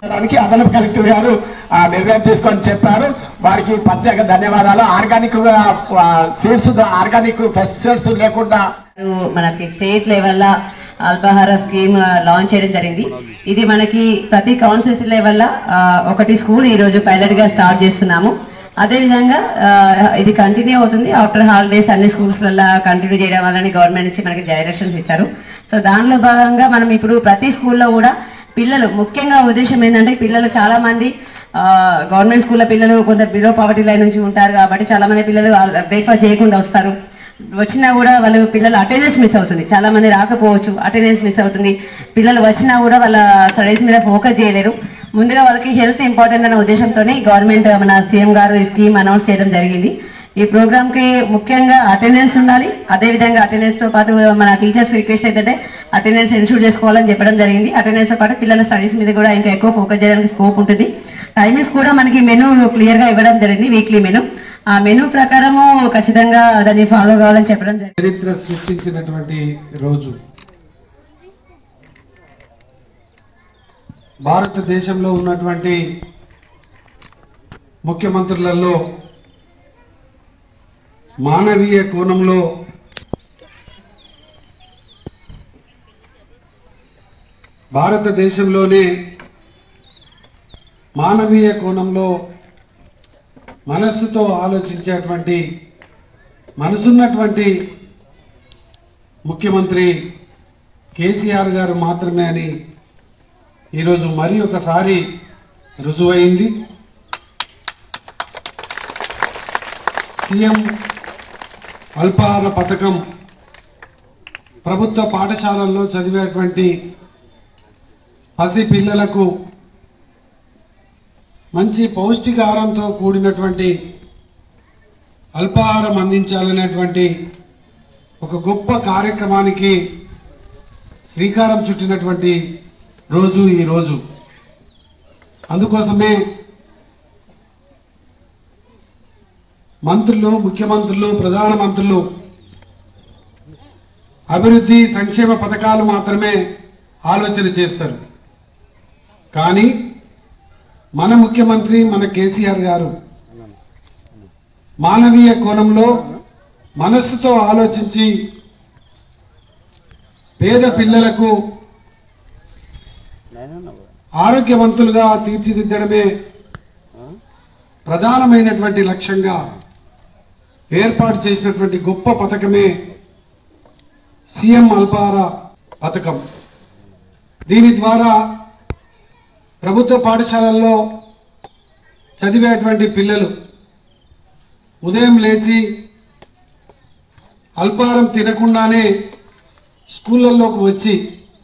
దానికి అదనపు కలెక్టర్ గారు ఆ, నిర్ణయం తీసుకొని చెప్పారు వారికి ప్రత్యేక ధన్యవాదాలు ఆర్గానిక్ సీడ్స్ ఆర్గానిక్ పెస్టిసైడ్స్ లేకుండా మనకి స్టేట్ లెవెల్లో అల్పాహార స్కీమ్ లాంచ్ చేయడం జరిగింది ఇది మనకి ప్రతి కౌన్సిల్ లెవెల్లో ఒకటి స్కూల్ ఈ రోజు పైలట్ గా స్టార్ట్ చేస్తున్నాము అదేవిధంగా ఆ, ఇది కంటిన్యూ అవుతుంది ఆఫ్టర్ హాలిడేస్ అన్ని స్కూల్స్లలో కంటిన్యూ చేయడం వల్లని గవర్నమెంట్ నుంచి మనకి డైరెక్షన్స్ ఇచ్చారు సో దానిలో భాగంగా మనం ఇప్పుడు ప్రతి స్కూల్లో కూడా పిల్లలు ముఖ్యంగా ఉద్దేశం ఏంటంటే పిల్లలు చాలా మంది గవర్నమెంట్ స్కూల్లో పిల్లలు కొంత బిలో పావర్టీ లైన్ నుంచి ఉంటారు కాబట్టి చాలా మంది పిల్లలు బ్రేక్ఫాస్ట్ చేయకుండా వస్తారు వచ్చినా కూడా వాళ్ళు పిల్లలు అటెండెన్స్ మిస్ అవుతుంది చాలా మంది రాకపోవచ్చు అటెండెన్స్ మిస్ అవుతుంది పిల్లలు వచ్చినా కూడా వాళ్ళ స్టడీస్ మీద ఫోకస్ చేయలేరు ముందుగా వాళ్ళకి హెల్త్ ఇంపార్టెంట్ అనే ఉద్దేశంతోనే గవర్నమెంట్ మన సీఎం గారు ఈ స్కీమ్ అనౌన్స్ చేయడం జరిగింది ఈ ప్రోగ్రామ్ కి ముఖ్యంగా అటెండెన్స్ ఉండాలి అదే విధంగా అటెండెన్స్ తో పాటు మన టీచర్స్ రిక్వెస్ట్ ఏంటంటే అటెండెన్స్ ఎన్షూర్ చేసుకోవాలని చెప్పడం జరిగింది అటెండెన్స్ తో పాటు పిల్లల స్టడీస్ మీద కూడా ఇంకా ఎక్కువ ఫోకస్ చేయడానికి స్కోప్ ఉంటుంది టైమింగ్స్ కూడా మనకి మెనూ క్లియర్ గా ఇవ్వడం జరిగింది వీక్లీ మెనూ ఆ మెనూ ప్రకారము ఖచ్చితంగా దాన్ని ఫాలో కావాలని చెప్పడం జరిగింది చరిత్ర సృష్టించినటువంటి రోజు భారతదేశంలో ఉన్నటువంటి ముఖ్యమంత్రులలో మానవీయ కోణంలో భారతదేశంలోనే మానవీయ కోణంలో మనస్సుతో ఆలోచించేటువంటి మనసున్నటువంటి ముఖ్యమంత్రి కేసీఆర్ గారు మాత్రమే అని ఈరోజు మరి ఒకసారి రుజువైంది సీఎం అల్పాహార పథకం ప్రభుత్వ పాఠశాలల్లో చదివేటువంటి పసి పిల్లలకు మంచి పౌష్టికాహారంతో కూడినటువంటి అల్పాహారం అందించాలనేటువంటి ఒక గొప్ప కార్యక్రమానికి శ్రీకారం చుట్టినటువంటి రోజు ఈ రోజు అందుకోసమే మంత్రులు ముఖ్యమంత్రులు ప్రధానమంత్రులు అభివృద్ధి సంక్షేమ పథకాలు మాత్రమే ఆలోచన చేస్తారు కానీ మన ముఖ్యమంత్రి మన కేసీఆర్ గారు మానవీయ కోణంలో మనస్సుతో ఆలోచించి పేద పిల్లలకు ఆరోగ్యవంతులుగా తీర్చిదిద్దడమే ప్రధానమైనటువంటి లక్ష్యంగా ఏర్పాటు చేసినటువంటి గొప్ప పథకమే సీఎం అల్పాహార పథకం దీని ద్వారా ప్రభుత్వ పాఠశాలల్లో చదివేటువంటి పిల్లలు ఉదయం లేచి అల్పాహారం తినకుండానే స్కూళ్ళల్లోకి వచ్చి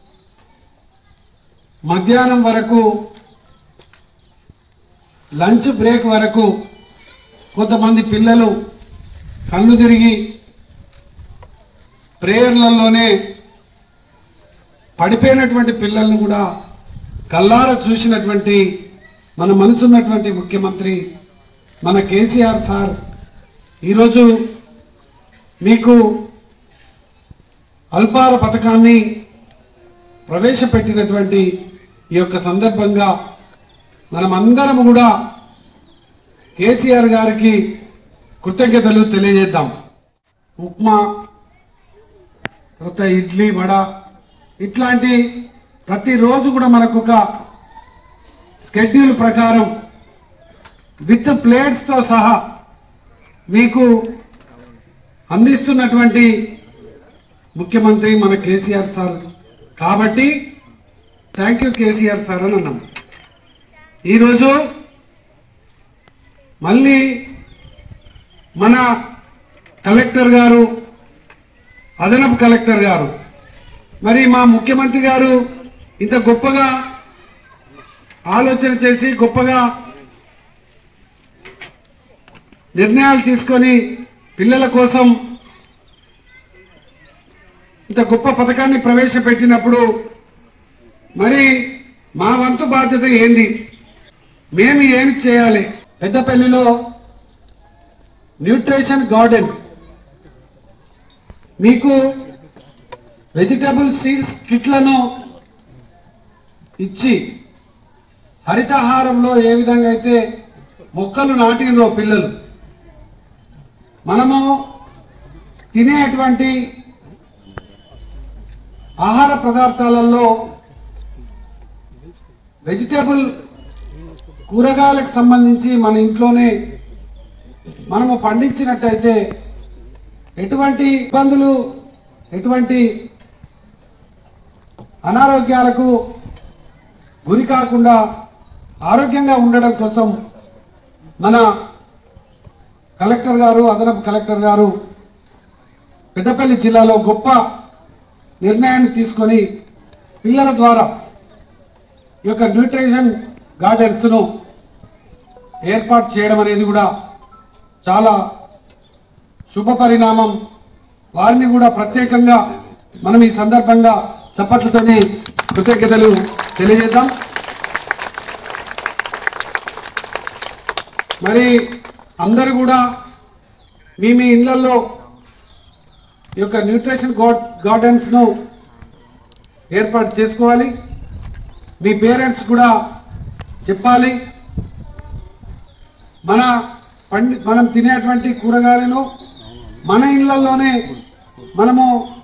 మధ్యాహ్నం వరకు లంచ్ బ్రేక్ వరకు కొంతమంది పిల్లలు కళ్ళు తిరిగి ప్రేయర్లలోనే పడిపోయినటువంటి పిల్లల్ని కూడా కల్లార చూసినటువంటి మన మనసున్నటువంటి ముఖ్యమంత్రి మన కేసీఆర్ సార్ ఈరోజు మీకు అల్పార పథకాన్ని ప్రవేశపెట్టినటువంటి ఈ యొక్క సందర్భంగా మనమందరం కూడా కేసీఆర్ గారికి కృతజ్ఞతలు తెలియజేద్దాం ఉప్మా తర్వాత ఇడ్లీ వడ ఇట్లాంటి ప్రతిరోజు కూడా మనకు ఒక స్కెడ్యూల్ ప్రకారం విత్ ప్లేట్స్తో సహా మీకు అందిస్తున్నటువంటి ముఖ్యమంత్రి మన కేసీఆర్ సార్ కాబట్టి థ్యాంక్ యూ కేసీఆర్ సార్ అని అన్నాం ఈరోజు మళ్ళీ మన కలెక్టర్ గారు అదనపు కలెక్టర్ గారు మరి మా ముఖ్యమంత్రి గారు ఇంత గొప్పగా ఆలోచన చేసి గొప్పగా నిర్ణయాలు తీసుకొని పిల్లల కోసం ఇంత గొప్ప పథకాన్ని ప్రవేశపెట్టినప్పుడు మరి మా వంతు బాధ్యత ఏంది మేము ఏమి చేయాలి పెద్దపల్లిలో న్యూట్రిషన్ గార్డెన్ మీకు వెజిటబుల్ సీడ్స్ కిట్లను ఇచ్చి హరితహారంలో ఏ విధంగా అయితే మొక్కలు నాటినరో పిల్లలు మనము తినేటువంటి ఆహార పదార్థాలలో వెజిటేబుల్ కూరగాయలకు సంబంధించి మన ఇంట్లోనే మనము పండించినట్టయితే ఎటువంటి ఇబ్బందులు ఎటువంటి అనారోగ్యాలకు గురి కాకుండా ఆరోగ్యంగా ఉండడం కోసం మన కలెక్టర్ గారు అదనపు కలెక్టర్ గారు పెద్దపల్లి జిల్లాలో గొప్ప నిర్ణయాన్ని తీసుకొని పిల్లల ద్వారా ఈ యొక్క న్యూట్రిషన్ గార్డెన్స్ను ఏర్పాటు చేయడం అనేది కూడా చాలా శుభ పరిణామం వారిని కూడా ప్రత్యేకంగా మనం ఈ సందర్భంగా చప్పట్లతోని కృతజ్ఞతలు తెలియజేద్దాం మరి అందరూ కూడా మీ మీ ఇళ్లలో ఈ యొక్క న్యూట్రిషన్ గార్డెన్స్ ను ఏర్పాటు చేసుకోవాలి మీ పేరెంట్స్ కూడా చెప్పాలి మన పండి మనం తినేటువంటి కూరగాయలను మన ఇళ్లలోనే మనము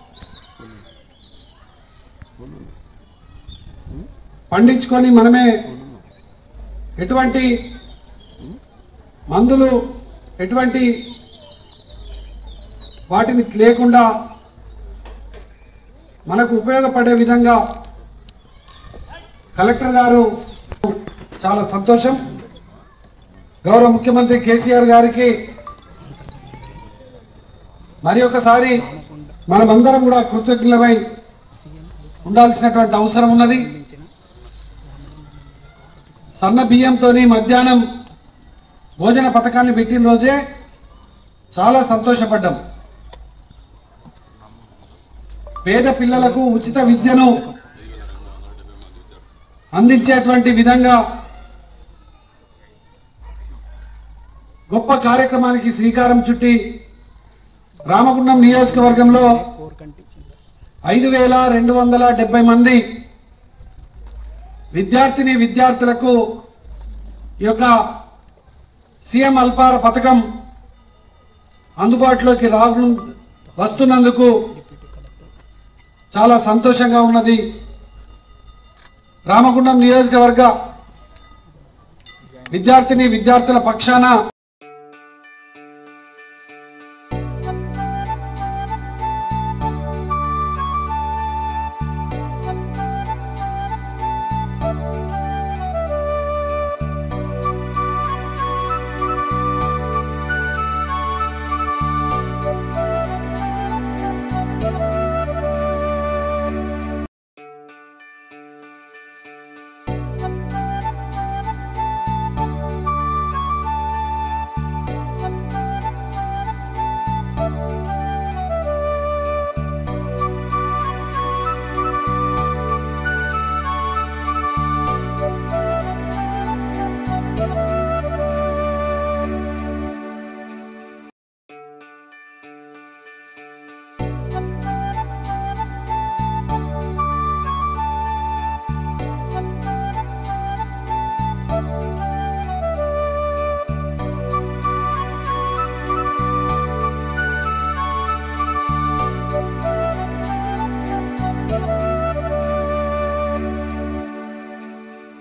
పండించుకొని మనమే ఎటువంటి మందులు ఎటువంటి వాటిని లేకుండా మనకు ఉపయోగపడే విధంగా కలెక్టర్ గారు చాలా సంతోషం గౌరవ ముఖ్యమంత్రి కేసీఆర్ గారికి మరి ఒకసారి మనమందరం కూడా కృతజ్ఞులమై ఉండాల్సినటువంటి అవసరం ఉన్నది సన్న బియ్యంతో మధ్యాహ్నం భోజన పథకాన్ని పెట్టిన రోజే చాలా సంతోషపడ్డాం పేద పిల్లలకు ఉచిత విద్యను అందించేటువంటి విధంగా గొప్ప కార్యక్రమానికి శ్రీకారం చుట్టి రామగుండం నియోజకవర్గంలో ఐదు వేల రెండు వందల డెబ్బై మంది విద్యార్థిని విద్యార్థులకు ఈ యొక్క సీఎం అల్పార పథకం అందుబాటులోకి రాను వస్తున్నందుకు చాలా సంతోషంగా ఉన్నది రామగుండం నియోజకవర్గ విద్యార్థిని విద్యార్థుల పక్షాన